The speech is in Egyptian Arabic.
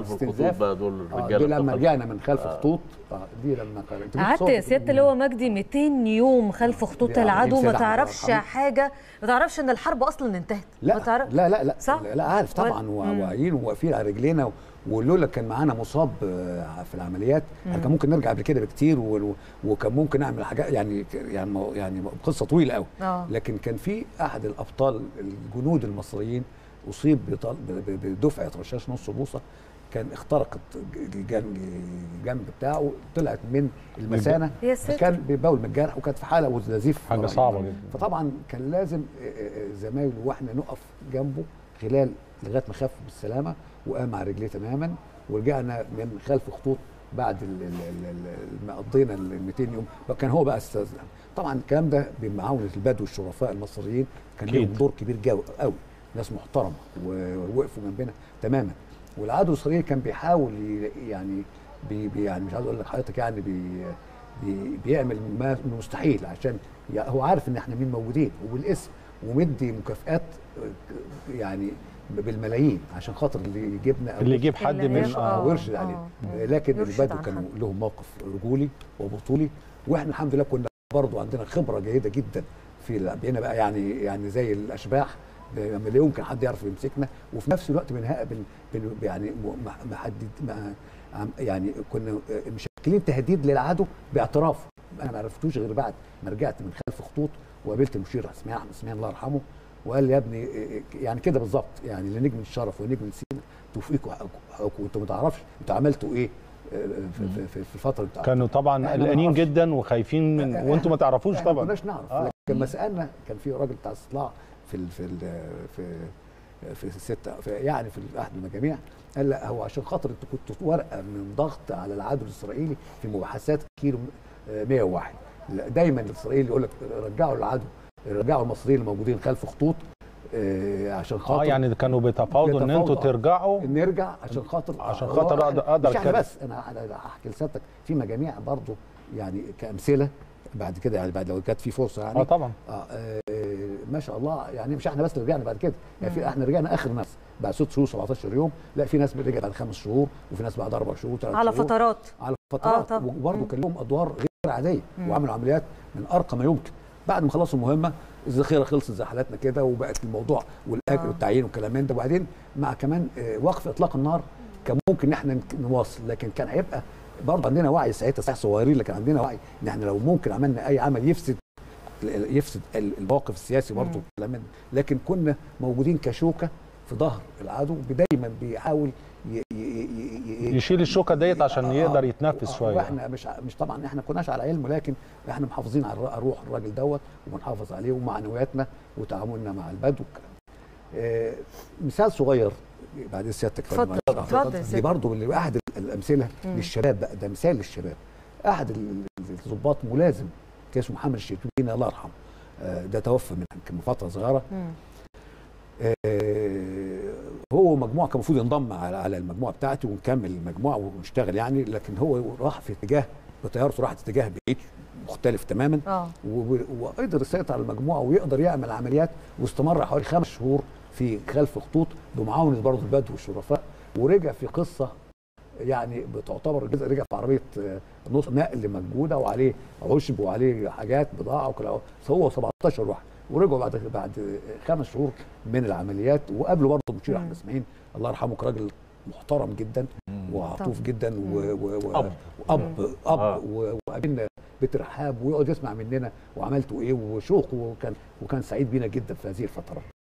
خلف الخطوط استنزاف. بقى دول آه الرجاله دول لما بتوع رجعنا من خلف آه. خطوط آه دي لما قرأت قعدت يا سياده اللواء مجدي 200 يوم خلف خطوط دي العدو ما سيدة أحمد تعرفش الله يرحمه. حاجه ما تعرفش ان الحرب اصلا انتهت لا ما تعرف لا لا لا صح؟ لا, لا عارف طبعا مم. واعيين وواقفين على رجلينا و- ولولا كان معانا مصاب آه، في العمليات احنا كان ممكن نرجع قبل كده بكتير و- وكان ممكن نعمل حاجات يعني يعني مو- يعني قصه طويله قوي اه لكن كان في احد الابطال الجنود المصريين اصيب بطل- ب- ب- بدفعه رشاش نص بوصه كان اخترقت الجنب الجنب بتاعه طلعت من المثانه يا ساتر. كان بيبول من الجرح وكانت في حاله ونزيف حاجه رهيب. صعبه جدا فطبعا كان لازم آه، آه، زمايله واحنا نقف جنبه خلال لغايه ما خف بالسلامه وقام على رجليه تماما ورجعنا من خلف خطوط بعد ال- ال- ال- ال- ما قضينا ال 200 يوم كان هو بقى استاذ طبعا الكلام ده بمعاونه البدو الشرفاء المصريين كان أكيد. لهم دور كبير جو قوي ناس محترمه ووقفوا جنبنا تماما والعدو الاسرائيلي كان بيحاول ي- يعني بي بي يعني مش عايز اقول لك حضرتك يعني بي بي بيعمل ما المستحيل عشان يع- هو عارف ان احنا مين موجودين وبالاسم ومدي مكافئات آه، يعني بالملايين عشان خاطر اللي يجيبنا أو اللي يجيب حد اللي من يش- آه آه. ويرشد عليه آه. لكن يرشد البدو عن كانوا حد. لهم موقف رجولي وبطولي واحنا الحمد لله كنا برضو عندنا خبره جيده جدا في ال- بقينا بقى يعني يعني زي الاشباح لما لا يمكن حد يعرف يمسكنا وفي نفس الوقت بنها بن بن يعني م- مح- محدد ما عم- يعني كنا مشكلين تهديد للعدو باعترافه انا ما عرفتوش غير بعد ما رجعت من خلف خطوط وقابلت المشير اسماعيل احمد اسماعيل الله يرحمه وقال لي يا ابني يعني كده بالظبط يعني لنجم الشرف ونجم سينا توفيقوا حقكم وانتوا ما تعرفش انتوا عملتوا ايه في, في, في, في الفتره بتاعتكم كانوا طبعا إحنا ما قلقانين نعرفش. جدا وخايفين من وانتم ما تعرفوش احنا ما طبعا كناش نعرف آه. لكن لما سالنا كان في راجل بتاع استطلاع في ال في ال في في الستة في يعني في احد المجاميع قال لا هو عشان خاطر انتوا كنتوا ورقه من ضغط على العدو الاسرائيلي في مباحثات كيلو آه، 101 لا، دايما الاسرائيلي يقول لك رجعوا العدو رجعوا المصريين الموجودين خلف خطوط آه، عشان خاطر اه يعني كانوا بيتفاوضوا ان انتوا بيتفاوضوا. ترجعوا نرجع عشان خاطر عشان هو خاطر إحنا- أقدر- أقدر مش احنا أتكلم. بس انا أنا هحكي لسيادتك في مجاميع برضو يعني كامثله بعد كده يعني بعد لو جت في فرصه يعني اه طبعا آه آه ما شاء الله يعني مش احنا بس اللي رجعنا بعد كده يعني في احنا رجعنا اخر ناس بعد ست شهور 17 يوم لا في ناس رجعت بعد خمس شهور وفي ناس بعد اربع شهور ثلاث على شهور فترات على فترات طبعاً. وبرضه كان لهم ادوار غير عاديه وعملوا عمليات من ارقى ما يمكن بعد ما خلصوا المهمه الذخيره خلصت زي حالاتنا كده وبقت الموضوع والاجر آه. والتعيين والكلام من ده وبعدين مع كمان آه، وقف اطلاق النار كان ممكن ان احنا نك- نواصل لكن كان هيبقى برضه عندنا وعي ساعتها صحيح صغيرين لكن عندنا وعي ان احنا لو ممكن عملنا اي عمل يفسد يفسد ال- الموقف السياسي برضه والكلام من ده. لكن كنا موجودين كشوكه في ظهر العدو دايما بيحاول ي- ي- ي- ي- يشيل الشوكه ديت عشان آه، يقدر يتنفس آه، شويه واحنا مش ع- مش طبعا احنا كناش على علم لكن احنا محافظين على الر- روح الراجل دوت وبنحافظ عليه ومعنوياتنا وتعاملنا مع البدو والكلام ده. آه، مثال صغير بعد سيادتك اتفضل، فندم. اتفضل يا دي سيدي. برضه اللي احد ال- الامثله للشباب بقى ده مثال للشباب احد ال- ال- الضباط ملازم كان اسمه محمد الشربيني الله يرحمه آه، ده توفى من يمكن من فتره صغيره مم. آه، هو مجموعه كان المفروض ينضم على على المجموعه بتاعتي ونكمل المجموعه ونشتغل يعني لكن هو راح في اتجاه بطيارته راحت اتجاه بعيد مختلف تماما اه و- وقدر يسيطر على المجموعه ويقدر يعمل عمليات واستمر حوالي خمس شهور في خلف خطوط بمعاونه برضه البدو والشرفاء ورجع في قصه يعني بتعتبر جزء رجع في عربيه آه، نص نقل موجوده وعليه عشب وعليه حاجات بضاعه وكلا هو 17 واحد ورجعوا بعد بعد خمس شهور من العمليات وقابلوا برضه المشير احمد اسماعيل الله يرحمه كان راجل محترم جدا وعطوف طبعا. جدا و و و أب. اب اب آه. و- وقابلنا بترحاب ويقعد يسمع مننا وعملتوا ايه وشوق وكان وكان سعيد بينا جدا في هذه الفتره